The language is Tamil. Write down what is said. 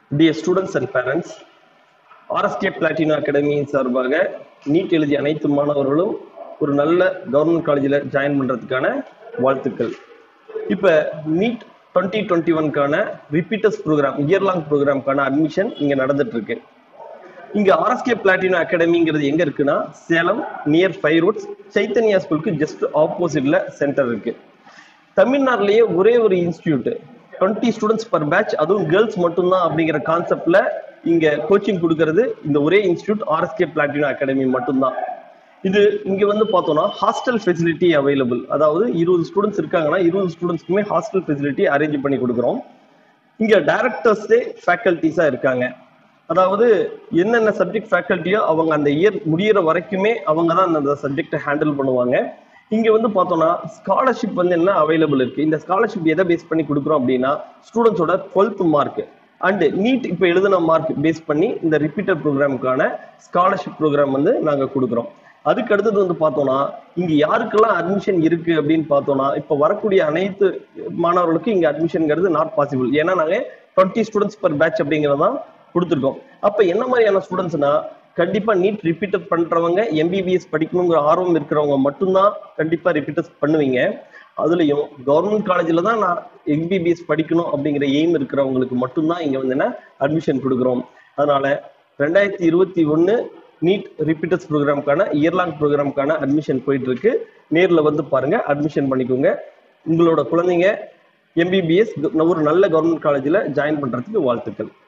dear students and parents RSK Platina academy சார்பாக நீட் எழுதிய அனைத்து மாணவர்களும் ஒரு நல்ல கவர்மெண்ட் காலேஜில் ஜாயின் பண்ணுறதுக்கான வாழ்த்துக்கள் இப்போ நீட் டுவெண்ட்டி டுவெண்ட்டி ஒன்க்கான ரிப்பீட்டர்ஸ் ப்ரோக்ராம் இயர் லாங் ப்ரோக்ராம்க்கான அட்மிஷன் இங்கே நடந்துட்டு இருக்கு இங்க ஆர்எஸ்கே பிளாட்டினா அகாடமிங்கிறது எங்க இருக்குன்னா Salem near five roads Chaitanya ஸ்கூலுக்கு ஜஸ்ட் ஆப்போசிட்ல சென்டர் இருக்கு தமிழ்நாட்டிலேயே ஒரே ஒரு institute twenty students per batch அதுவும் கேர்ள்ஸ் மட்டும்தான் அப்படிங்கிற கான்செப்ட்ல இங்க கோச்சிங் கொடுக்கறது இந்த ஒரே இன்ஸ்டியூட் ஆர்எஸ்கே பிளாட்டினா அகாடமி மட்டும்தான் இது இங்க வந்து பார்த்தோம்னா ஹாஸ்டல் ஃபெசிலிட்டி அவைலபிள் அதாவது இருபது ஸ்டூடெண்ட்ஸ் இருக்காங்கன்னா இருபது ஸ்டூடெண்ட்ஸ்க்குமே ஹாஸ்டல் ஃபெசிலிட்டி அரேஞ்ச் பண்ணி கொடுக்குறோம் இங்க டைரக்டர்ஸே ஃபேக்கல்டிஸா இருக்காங்க அதாவது என்னென்ன சப்ஜெக்ட் ஃபேக்கல்ட்டியோ அவங்க அந்த இயர் முடியிற வரைக்குமே அவங்க தான் அந்த சப்ஜெக்டை ஹேண்டில் பண்ணுவாங்க இங்க வந்து பார்த்தோம்னா ஸ்காலர்ஷிப் வந்து என்ன அவைலபிள் இருக்கு இந்த ஸ்காலர்ஷிப் எதை பேஸ் பண்ணி கொடுக்குறோம் அப்படின்னா ஸ்டூடெண்ட்ஸோட டுவெல்த் மார்க் அண்ட் நீட் இப்போ எழுதின மார்க் பேஸ் பண்ணி இந்த ரிப்பீட்டர் ப்ரோக்ராமுக்கான ஸ்காலர்ஷிப் ப்ரோக்ராம் வந்து நாங்கள் கொடுக்குறோம் அதுக்கு அடுத்தது வந்து பார்த்தோம்னா இங்க யாருக்கெல்லாம் அட்மிஷன் இருக்கு அப்படின்னு பார்த்தோம்னா இப்போ வரக்கூடிய அனைத்து மாணவர்களுக்கும் இங்க அட்மிஷன்ங்கிறது நாட் பாசிபிள் ஏன்னா நாங்கள் டுவெண்ட்டி ஸ்டூடெண்ட்ஸ் பர் பேட்ச் அப்படிங்கிறதான் கொடுத்துருக்கோம் அப்ப என்ன மாதிரியான ஸ்டூடெண்ட்ஸ்னா கண்டிப்பா நீட் ரிப்பீட்டர் பண்றவங்க எம்பிபிஎஸ் படிக்கணுங்கிற ஆர்வம் இருக்கிறவங்க மட்டும்தான் கண்டிப்பா ரிப்பீட்டர்ஸ் பண்ணுவீங்க அதுலயும் கவர்மெண்ட் காலேஜ்ல தான் நான் எம்பிபிஎஸ் படிக்கணும் அப்படிங்கிற எய்ம் இருக்கிறவங்களுக்கு மட்டும்தான் இங்க வந்து என்ன அட்மிஷன் கொடுக்குறோம் அதனால ரெண்டாயிரத்தி இருபத்தி ஒன்னு நீட் ரிப்பீட்டர்ஸ் ப்ரோக்ராம்க்கான இயர்லாங் ப்ரோக்ராம்க்கான அட்மிஷன் போயிட்டு இருக்கு நேர்ல வந்து பாருங்க அட்மிஷன் பண்ணிக்கோங்க உங்களோட குழந்தைங்க எம்பிபிஎஸ் ஒரு நல்ல கவர்மெண்ட் காலேஜில் ஜாயின் பண்றதுக்கு வாழ்த்துக்கள்